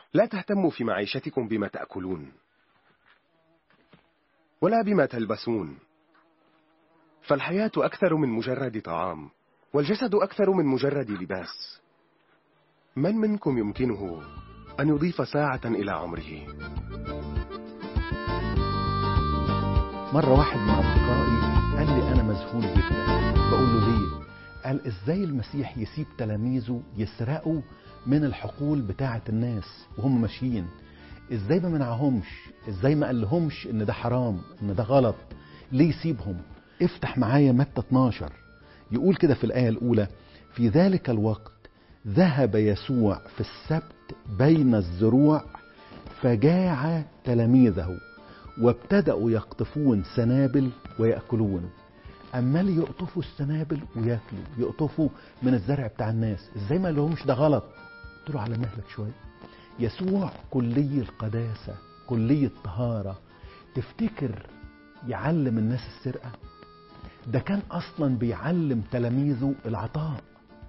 لا تهتموا في معيشتكم بما تأكلون ولا بما تلبسون فالحياة أكثر من مجرد طعام والجسد أكثر من مجرد لباس من منكم يمكنه أن يضيف ساعة إلى عمره مرة واحد من أصدقائي قال لي أنا مذهول جدا بقول له ليه؟ قال إزاي المسيح يسيب تلاميذه يسرقوا من الحقول بتاعة الناس وهم ماشيين إزاي ما منعهمش إزاي ما قالهمش إن ده حرام إن ده غلط ليه يسيبهم افتح معايا متى 12 يقول كده في الآية الأولى في ذلك الوقت ذهب يسوع في السبت بين الزروع فجاع تلاميذه وابتدأوا يقطفون سنابل ويأكلون أمال يقطفوا السنابل وياكلوا يقطفوا من الزرع بتاع الناس ازاي ما لهمش ده غلط قلت له على مهلك شوية يسوع كلي القداسة كلي الطهارة تفتكر يعلم الناس السرقة ده كان أصلا بيعلم تلاميذه العطاء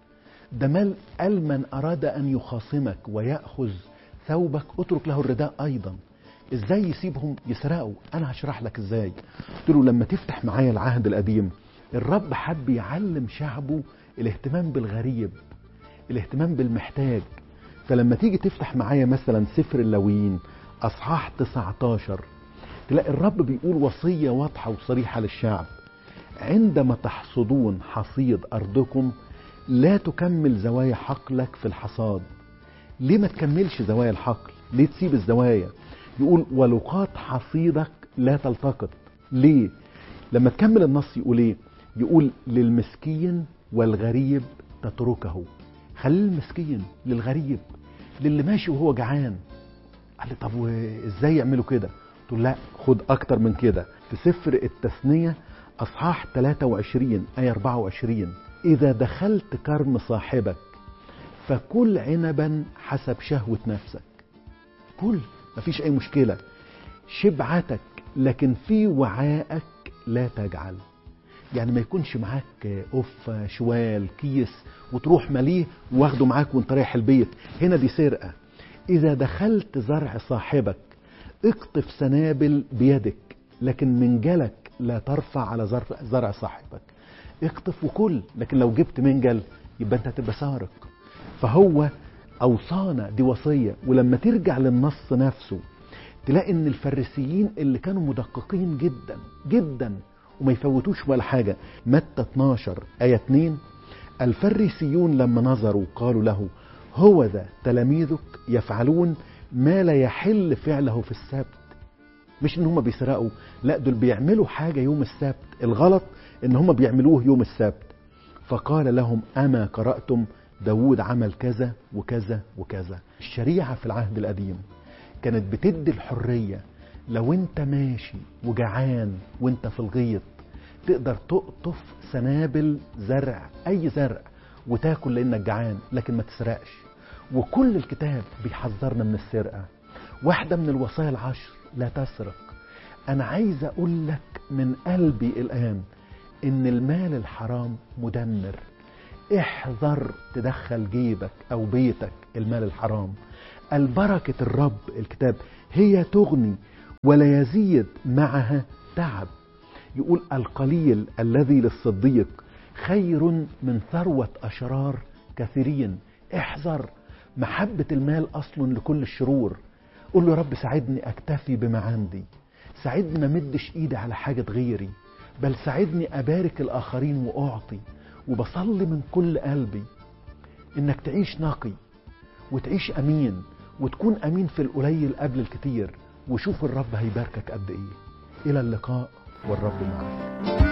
ده مال قال من أراد أن يخاصمك ويأخذ ثوبك اترك له الرداء أيضا ازاي يسيبهم يسرقوا انا هشرح لك ازاي قلت له لما تفتح معايا العهد القديم الرب حب يعلم شعبه الاهتمام بالغريب الاهتمام بالمحتاج فلما تيجي تفتح معايا مثلا سفر اللاويين اصحاح 19 تلاقي الرب بيقول وصيه واضحه وصريحه للشعب عندما تحصدون حصيد ارضكم لا تكمل زوايا حقلك في الحصاد ليه ما تكملش زوايا الحقل ليه تسيب الزوايا يقول ولقاط حصيدك لا تلتقط ليه لما تكمل النص يقول ايه يقول للمسكين والغريب تتركه خلي المسكين للغريب للي ماشي وهو جعان قال لي طب وازاي يعملوا كده قلت له لا خد اكتر من كده في سفر التثنية اصحاح 23 ايه 24 اذا دخلت كرم صاحبك فكل عنبا حسب شهوة نفسك كل مفيش اي مشكله شبعتك لكن في وعائك لا تجعل يعني ما يكونش معاك قفة شوال كيس وتروح مليه واخده معاك وانت رايح البيت هنا دي سرقة إذا دخلت زرع صاحبك اقطف سنابل بيدك لكن منجلك لا ترفع على زرع صاحبك اقطف وكل لكن لو جبت منجل يبقى انت هتبقى سارق فهو أوصانا دي وصية ولما ترجع للنص نفسه تلاقي ان الفريسيين اللي كانوا مدققين جدا جدا وما يفوتوش ولا حاجة متى 12 آية 2 الفريسيون لما نظروا قالوا له هو ذا تلاميذك يفعلون ما لا يحل فعله في السبت مش ان هم بيسرقوا لا دول بيعملوا حاجة يوم السبت الغلط ان هم بيعملوه يوم السبت فقال لهم أما قرأتم داود عمل كذا وكذا وكذا الشريعة في العهد القديم كانت بتدي الحرية لو انت ماشي وجعان وانت في الغيط تقدر تقطف سنابل زرع اي زرع وتاكل لانك جعان لكن ما تسرقش وكل الكتاب بيحذرنا من السرقة واحدة من الوصايا العشر لا تسرق انا عايز اقول لك من قلبي الان ان المال الحرام مدمر احذر تدخل جيبك او بيتك المال الحرام البركة الرب الكتاب هي تغني ولا يزيد معها تعب يقول القليل الذي للصديق خير من ثروة أشرار كثيرين احذر محبة المال أصل لكل الشرور قول له رب ساعدني أكتفي بما عندي ساعدني ما مدش إيدي على حاجة غيري بل ساعدني أبارك الآخرين وأعطي وبصلي من كل قلبي إنك تعيش نقي وتعيش أمين وتكون أمين في القليل قبل الكتير وشوف الرب هيباركك قد إيه إلى اللقاء والرب معك